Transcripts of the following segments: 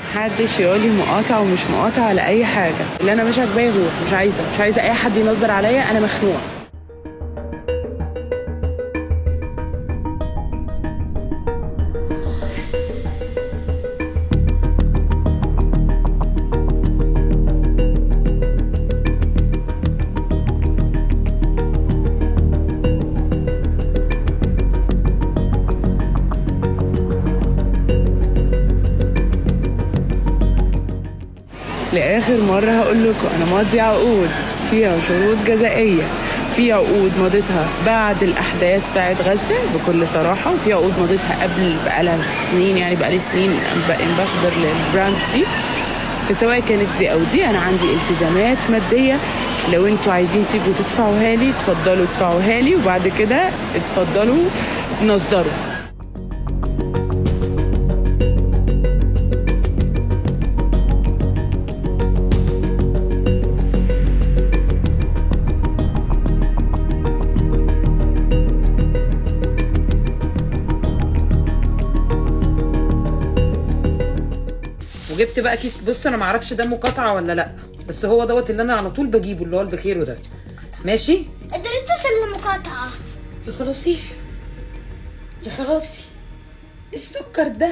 محدش يقول لي مقاطعه ومش مقاطعه على اي حاجه اللي انا مش عاجباه يروح مش عايزه مش عايزه اي حد ينظر عليا انا مخنوقه لاخر مره هقول لكم انا ماضي عقود فيها شروط جزائيه في عقود مضيتها بعد الاحداث بتاعت غزه بكل صراحه وفي عقود مضيتها قبل بقالها سنين يعني بقالي سنين امباسدر للبراندز دي فسواء كانت دي او دي انا عندي التزامات ماديه لو انتوا عايزين تيجوا تدفعوها لي اتفضلوا ادفعوها لي وبعد كده اتفضلوا نصدروا وجبت بقى كيس بص انا معرفش ده مقاطعه ولا لا بس هو دوت اللي انا على طول بجيبه اللي هو البخيرو ده ماشي الدوريتوس اللي مقاطعة يا خلاصي يا خلاصي السكر ده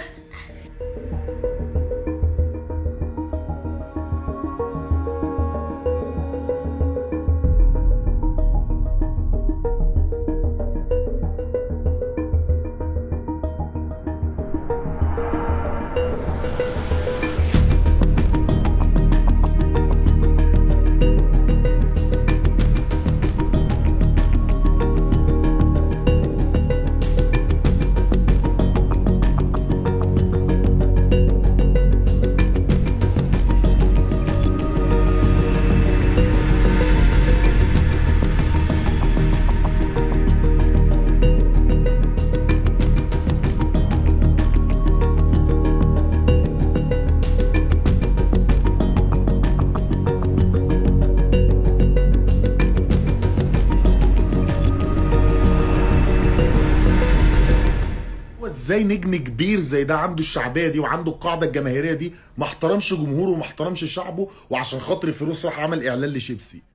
هو ازاي نجم كبير زي ده عنده الشعبيه دي وعنده القاعده الجماهيريه دي ما احترمش جمهوره وما احترمش شعبه وعشان خاطر الفلوس راح عمل اعلان لشيبسي